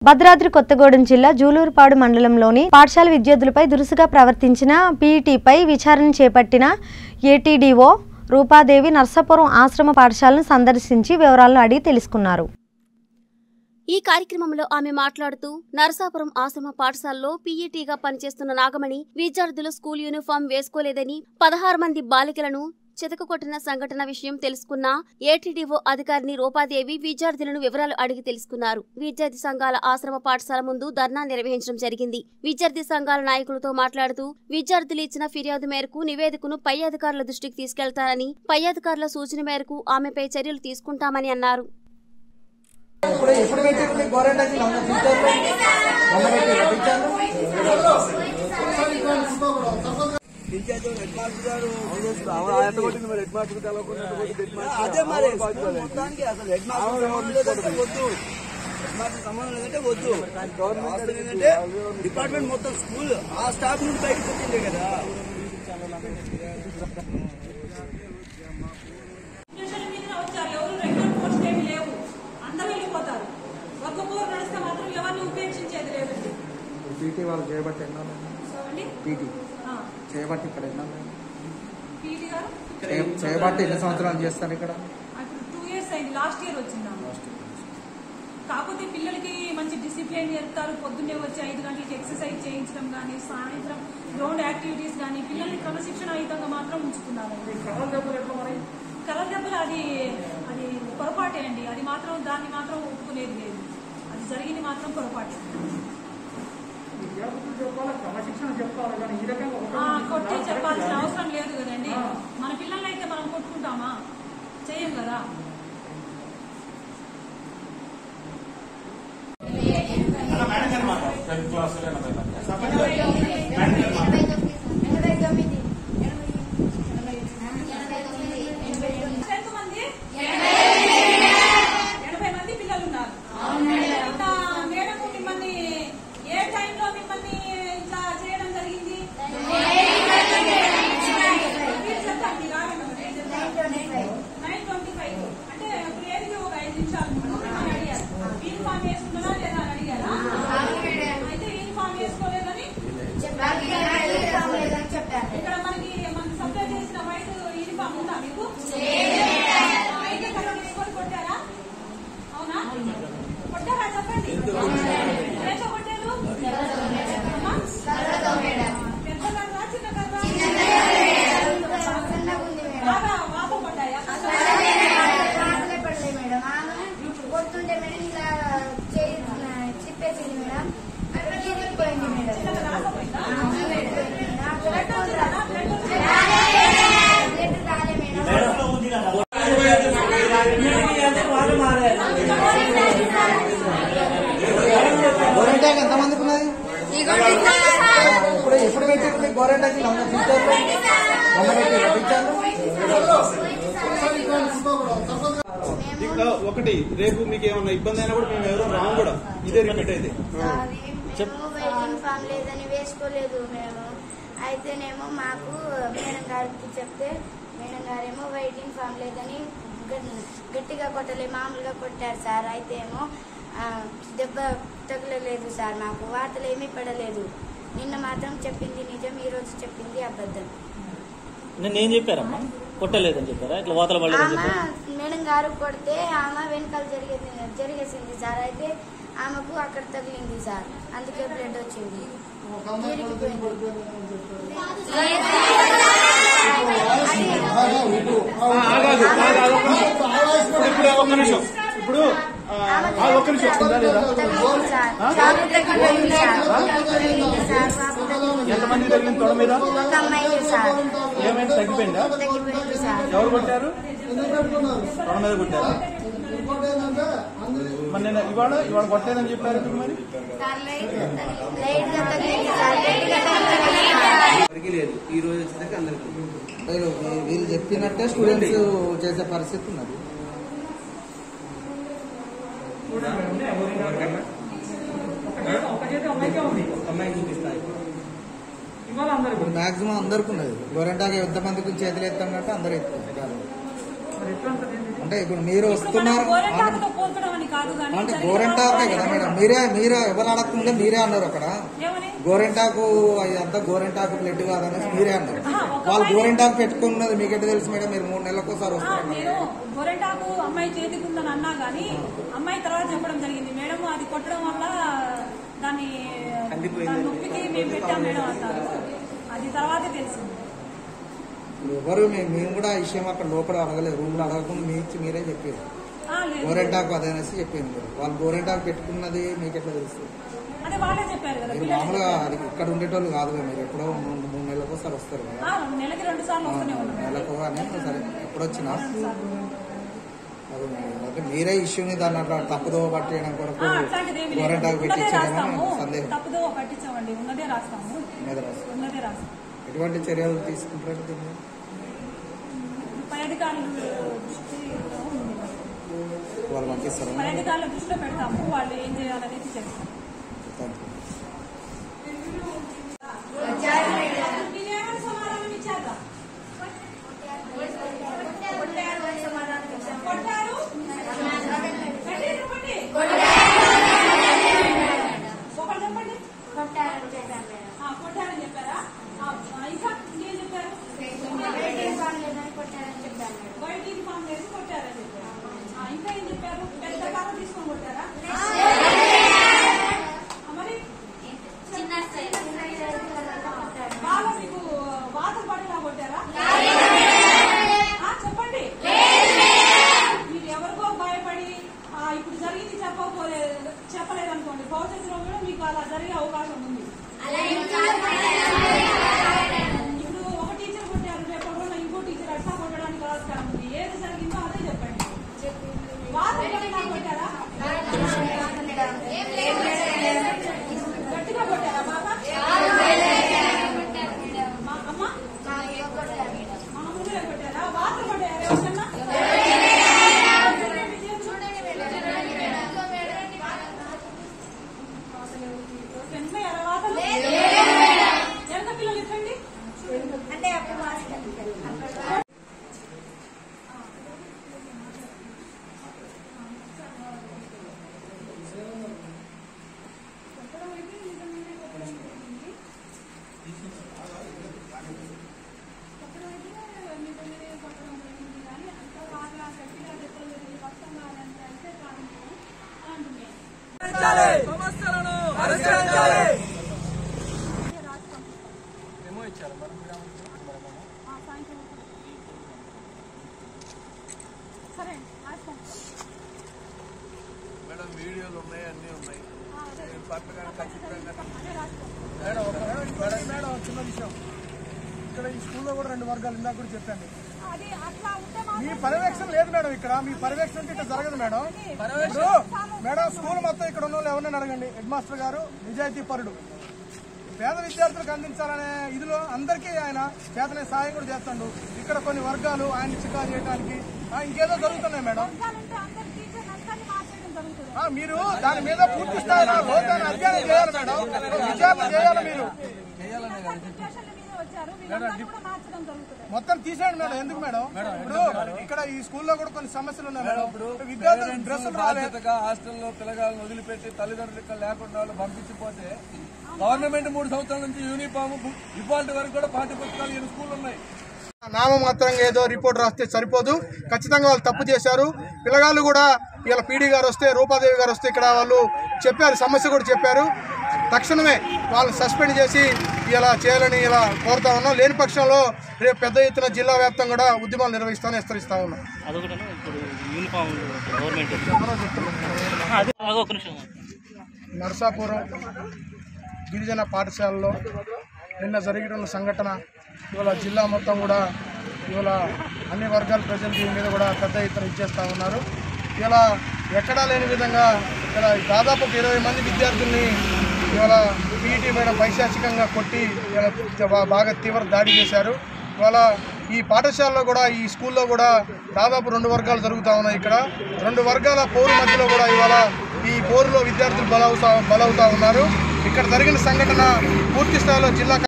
భద్రాద్రి కొత్తగూడెం జిల్లా జూలూరుపాడు మండలంలోని పాఠశాల విద్యార్థులపై దురుసుగా ప్రవర్తించిన పీఈటీపై విచారణ చేపట్టిన ఏటీడీఓ రూపాదేవి నర్సాపురం ఆశ్రమ పాఠశాలను సందర్శించి వివరాలను అడిగి తెలుసుకున్నారు ఈ కార్యక్రమంలో ఆమె మాట్లాడుతూ నరసాపురం ఆశ్రమ పాఠశాలలో పీఈటీగా పనిచేస్తున్న నాగమణి విద్యార్థులు స్కూల్ యూనిఫామ్ వేసుకోలేదని పదహారు మంది బాలికలను చితకకొట్టిన సంఘటన విషయం తెలుసుకున్న ఏటీడీఓ అధికారిని రూపాదేవి విద్యార్థులను వివరాలు అడిగి తెలుసుకున్నారు విద్యార్థి సంఘాల ఆశ్రమ పాఠశాల ముందు ధర్నా నిర్వహించడం జరిగింది విద్యార్థి సంఘాల నాయకులతో మాట్లాడుతూ విద్యార్థులు ఇచ్చిన ఫిర్యాదు మేరకు నివేదికను పై అధికారుల దృష్టికి తీసుకెళ్తారని పై అధికారుల సూచన మేరకు ఆమెపై చర్యలు తీసుకుంటామని అన్నారు ఇప్పుడు ఎప్పుడు పెట్టారు మీకు గవర్నమెంట్ మన టీచర్లు మన పెట్టారు టీచర్లు అదే మరి స్కూల్ మొత్తానికి అసలు హెడ్ మాస్టర్ సంబంధం లేదంటే వద్దు హెడ్ మాస్టర్ సంబంధం లేదంటే వద్దు వాస్తవం ఏంటంటే డిపార్ట్మెంట్ మొత్తం స్కూల్ ఆ స్టాఫ్ నుండి బయటకు వచ్చిందే కదా ట్యూషన్ మీద వచ్చారు ఎవరు రెగ్యులర్ పోస్ట్ ఏమి లేవు అందరూ వెళ్ళిపోతారు ఒక్క కూర నడిస్తే మాత్రం ఎవరిని ఉపేక్షించేది లేదండి పీటీ వాళ్ళు చేయబట్టి ఎన్నో సో అండి పీటీ చేయబట్టి ఇక్కడ ఎన్నో పీటీ గారు చేయ- చేయబట్టి ఎన్ని సంవత్సరాలు చేస్తారు ఇక్కడ ఇప్పుడు టూ ఇయర్స్ అయింది లాస్ట్ ఇయర్ వచ్చిందాము కాకపోతే పిల్లలకి మంచి డిసిప్లిన్ నేర్పుతారు పొద్దున్నే వచ్చి ఐదు గంటలకి ఎక్సర్సైజ్ చేయించడం కానీ సాయంత్రం గ్రౌండ్ యాక్టివిటీస్ కానీ పిల్లల్ని క్రమశిక్షణ హితంగా మాత్రం ఉంచుతున్నారు కలర్ దెబ్బలు అది అది పొరపాటే అండి అది మాత్రం దాన్ని మాత్రం ఒప్పుకునేది లేదు అది జరిగింది మాత్రం పొరపాటే ఆ, కొట్టి చెప్పాల్సిన అవసరం లేదు కదండి మన పిల్లల్ని అయితే మనం కొట్టుకుంటామా చెయ్యం కదా ఎంతమంది ఎనభై మంది పిల్లలు ఉన్నారు ఇంకా మేడం మిమ్మల్ని ఏ టైంలో మిమ్మల్ని ఇట్లా చేయడం జరిగింది మీరు చెప్పండి నైన్ ట్వంటీ ఫైవ్ అంటే ప్రేయర్కి ఒక ఐదు నిమిషాలు ముందు మిమ్మల్ని అడిగారు యూనిఫామ్ వేసుకున్నారా లేదా అని అడిగారా అయితే యూనిఫామ్ వేసుకోలేదని ఇక్కడ మనకి మనకి సప్లై చేసిన వైట్ యూనిఫామ్ ఉందా మీకు అయితే కలర్ తీసుకొని కొట్టారా అవునా కొట్టారా చెప్పండి దేంతో కొట్టారు అమ్మా? పెద్ద కర్రా చిన్న కర్రా బాగా వాపు పడ్డాయా కొడుతుంటే మేడం ఇలా చేయి చిప్పేసింది మేడం ఇరిగిపోయింది మేడం చిన్నగా రాకపోయిందా నాకు బ్లడ్ వచ్చిందా బ్లడ్ వచ్చిందా బ్లడ్ రాలే మేడం గవర్నమెంట్ ఎంతమందికి ఉన్నది ఇప్పుడు ఎప్పుడు పెట్టారు మీకు గవర్నమెంట్ మన టీచర్లు మన పెట్టారు టీచర్లు ఇక్కడ ఒకటి రేపు మీకు ఏమన్నా ఇబ్బంది అయినా కూడా మేము ఎవరో రాము కూడా ఇదే రిపీట్ అయితే మేము వెయిటింగ్ ఫామ్ లేదని వేసుకోలేదు మేము అయితేనేమో మాకు మేడం గారికి చెప్తే మేడం గారేమో వెయిటింగ్ ఫామ్ లేదని గట్- గట్టిగా కొట్టలే మామూలుగా కొట్టారు సార్ అయితే ఏమో ఆ, దెబ్బ తగలలేదు సార్ మాకు వార్తలు ఏమీ పడలేదు నిన్న మాత్రం చెప్పింది నిజం ఈ రోజు చెప్పింది అబద్ధం నేను ఏం చెప్పారమ్మా కొట్టలేదని చెప్పారా ఇట్లా వాతల పడలేదని ఆమె చెప్పారా మేడం గారు కొడితే ఆమె వెనకాల జరిగేది జరిగేసింది సార్ అయితే ఆమెకు అక్కడ తగిలింది సార్ అందుకే బ్లడ్ వచ్చింది ఇరిగిపోయింది. ఆగాదు ఆగాదు ఒక్క నిమిషం. ఇప్పుడు ఇప్పుడు ఒక్క నిమిషం ఇప్పుడు ఆ, ఆ, ఒక్క నిమిషం ఉందా లేదా తగిలింది సార్. చాలా తగిలింది సార్. తగిలింది సార్. పాప తగిలింది. ఎంతమంది తగిలింది తొడ మీద ఒక అమ్మాయి సార్ ఏమైంది తగ్గిపోయిందా తగ్గిపోయింది సార్ ఎవరు కొట్టారు తొడ మీద కొట్టారు మరి నేను ఇవాళ ఇవాళ కొట్టలేదని చెప్పారు ఇప్పుడు మరి లైట్ గా తగిలింది సార్ గట్టిగా తగిలింది సార్ ఎవరికి లేదు ఈ రోజు వచ్చేసరికి అందరికి వీళ్ళు వీళ్ళు చెప్పినట్టే స్టూడెంట్స్ చేసే పరిస్థితి ఉన్నది అమ్మాయి చూపిస్తాయి ఇప్పుడు మాక్సిమం అందరికి ఉన్నది గవర్నమెంట్ ఎంతమందికి చేతులు ఎత్తన్నట్టు అందరూ ఎత్తున్నారు అంటే ఇప్పుడు మీరు ఇప్పుడు మనం వస్తున్నారు గోరెంటాకుతో పోల్చడం అని కాదు కానీ అంటే జరిగిన గోరెంటాకే కదా మేడం మీరే మీరే ఎవరు అడగకుండా మీరే అన్నారు అక్కడ ఏమని గోరెంటాకు అదంతా గోరెంటాకు బ్లడ్ కాదనేసి మీరే అన్నారు ఆహా, ఒక వాళ్ళు పైన- గోరెంటాకు పెట్టుకున్నది మీకెట్ట తెలుసు మేడం మీరు మూడు నెలలకు ఒకసారి ఆ, వస్తారు నేను గోరెంటాకు అమ్మాయి చేతికి ఉందని అన్నా గానీ అమ్మాయి తర్వాత చెప్పడం జరిగింది మేడం అది కొట్టడం వల్ల దాన్ని దాని నొప్పికి మేము పెట్టాం మేడం అన్నారు అది తర్వాతే తెలిసింది ఇప్పుడు ఎవరు మేము మేము కూడా ఆ విషయం అక్కడ లోపల అడగలేదు రూమ్ లో అడగకుండా మీ ఇచ్చి మీరే చెప్పారు ఆ, లేదు గోరెంటాకు అదేనేసి చెప్పింది మీరు వాళ్ళు గోరెంటాకు పెట్టుకున్నది మీకు ఎట్లా తెలుసు అదే వాళ్ళే చెప్పారు కదా మీరు పిల్లలు మామూలుగా అది ఇక్కడ ఉండేటోళ్ళు కాదు కదా మీరు ఎప్పుడో మూడు మూడు నెలలకు ఒకసారి వస్తారు కదా ఆ, నెలకి రెండు సార్లు వస్తూనే ఉన్నాం నెలకు అని సరే ఎప్పుడు వచ్చినా అది మీ- అంటే మీరే ఇష్యూని దాన్ని అట్లా తప్పుదో పట్టేయడం కొరకు ఆ, అట్లాంటిది ఏమీ లేదు గోరెంటాకు ఉన్నదే పెట్టించారని రాస్తాము సందేహం తప్పుదో పట్టించామండి ఉన్నదే రాస్తాము మీద రాస్తారు. ఉన్నదే రాస్తాము ఎటువంటి చర్యలు తీసుకుంటారు దీన్ని పై అధికారులు దృష్టిలో ఉంది వాళ్ళు పంపిస్తారు పై అధికారుల దృష్టిలో పెడతాము వాళ్ళు ఏం చేయాలనేది చేస్తాం థ్యాంక్ యూ మీరేమైనా సమాధానం ఇచ్చారా కొట్టారు గట్టిగా చెప్పండి ఒకరు చెప్పండి కొట్టారని చెప్పాను మేడం ఆ, కొట్టారని చెప్పారా ఆ, ఇంకా ఇంకేం చెప్పారు వెయిటింగ్ ఫామ్ లేదని కొట్టారని చెప్పాను మేడం వైట్ యూనిఫామ్ వేసి కొట్టారని చెప్పారు ఆ, ఇంకా ఏం చెప్పారు పెద్ద కారు తీసుకొని కొట్టారా ఆ, మరి చిన్న సైజ్ కొట్టారు బాగా మీకు వాత పడేలా కొట్టారా ఆ, చెప్పండి మీరు ఎవరికో భయపడి ఆ, ఇప్పుడు జరిగింది చెప్పకపోలేదు చెప్పలేదు అనుకోండి భవిష్యత్తులో కూడా మీకు అలా జరిగే అవకాశం ఉంది ఇప్పుడు ఒక టీచర్ కొట్టారు రేపు ఒక రోజున ఇంకో టీచర్ అట్లా కొట్టడానికి ఆస్కారం ఉంది ఏది జరిగిందో అదే చెప్పండి వాత పడేలా కొట్టారా గట్టిగా కొట్టారా బాగా మా అమ్మ మామూలుగా కొట్టారా వాత పడ్డారా ఎవరికన్నా ఎంత వాతలు ఎంత పిల్లలు ఇచ్చండి అంటే అప్పుడు సరే రాసుకో మేడం వీడియోలు ఉన్నాయి అన్ని ఉన్నాయి నేను పక్కన ఖచ్చితంగా మేడం ఒక మేడం మేడం ఒక చిన్న విషయం ఇక్కడ ఈ స్కూల్లో కూడా రెండు వర్గాలు ఇందాక కూడా చెప్పండి అది అట్లా ఉంటే మీ పర్యవేక్షణ లేదు మేడం ఇక్కడ మీ పర్యవేక్షణ అంటే ఇట్లా జరగదు మేడం ఇప్పుడు మేడం స్కూల్ మొత్తం ఇక్కడ ఉన్న వాళ్ళు ఎవరినైనా అడగండి హెడ్ మాస్టర్ గారు నిజాయితీ పరుడు పేద విద్యార్థులకు అందించాలనే ఇదిలో అందరికీ ఆయన చేతనే సాయం కూడా చేస్తాడు ఇక్కడ కొన్ని వర్గాలు ఆయన చికా చేయడానికి ఆ, ఇంకేదో జరుగుతున్నాయి మేడం ఉంటే అందరు టీచర్ అందరినీ మార్చేయడం జరుగుతుంది ఆ, మీరు దాని మీద పూర్తి స్థాయిలో లోతైన అధ్యయనం చేయాలి మేడం విచారణ చేయాలి మీరు సిచ్యువేషన్ల మీద వచ్చారు వీళ్ళందరినీ కూడా మార్చడం జరుగుతుంది మొత్తం తీసేయండి మేడం ఎందుకు మేడం ఇప్పుడు ఇక్కడ ఈ స్కూల్లో కూడా కొన్ని సమస్యలు ఉన్నాయి మేడం విద్యార్థులు డ్రెస్సులు రాలేదు బాధ్యతగా హాస్టల్లో పిల్లగాలను వదిలిపెట్టి తల్లిదండ్రులు ఇక్కడ లేకుండా వాళ్ళు పంపించిపోతే గవర్నమెంట్ మూడు సంవత్సరాల నుంచి యూనిఫామ్ ఇవాళ వరకు కూడా పాఠ్య పుస్తకాలు ఈ స్కూల్ ఉన్నాయి నామమాత్రంగా ఏదో రిపోర్ట్ రాస్తే సరిపోదు ఖచ్చితంగా వాళ్ళు తప్పు చేశారు పిల్లగాళ్ళు కూడా ఇలా పీడీ గారు వస్తే రూపాదేవి గారు వస్తే ఇక్కడ వాళ్ళు చెప్పారు సమస్య కూడా చెప్పారు తక్షణమే వాళ్ళని సస్పెండ్ చేసి ఇలా చేయాలని ఇలా కోరుతా ఉన్నాం లేని పక్షంలో రేపు పెద్ద ఎత్తున జిల్లా వ్యాప్తంగా కూడా ఉద్యమాలు నిర్వహిస్తామని హెచ్చరిస్తా ఉన్నాం అదొకటి ఇప్పుడు యూనిఫామ్ గవర్నమెంట్ అదే ఆగు ఒక నిమిషం నరసాపురం గిరిజన పాఠశాలలో నిన్న జరిగిన సంఘటన ఇవాళ జిల్లా మొత్తం కూడా ఇవాళ అన్ని వర్గాల ప్రజలు దీని మీద కూడా పెద్ద ఎత్తున ఇచ్చేస్తూ ఉన్నారు ఇలా ఎక్కడా లేని విధంగా ఇలా దాదాపు ఒక ఇరవై మంది విద్యార్థుల్ని ఇవాళ పీఈటీ మేడం పైశాచికంగా కొట్టి ఇలా బా- బాగా తీవ్ర దాడి చేశారు ఇవాళ ఈ పాఠశాలలో కూడా ఈ స్కూల్లో కూడా దాదాపు రెండు వర్గాలు జరుగుతూ ఉన్నాయి ఇక్కడ రెండు వర్గాల పోరు మధ్యలో కూడా ఇవాళ ఈ పోరులో విద్యార్థులు బలవుతా బలవుతా ఉన్నారు ఇక్కడ జరిగిన సంఘటన పూర్తి స్థాయిలో జిల్లా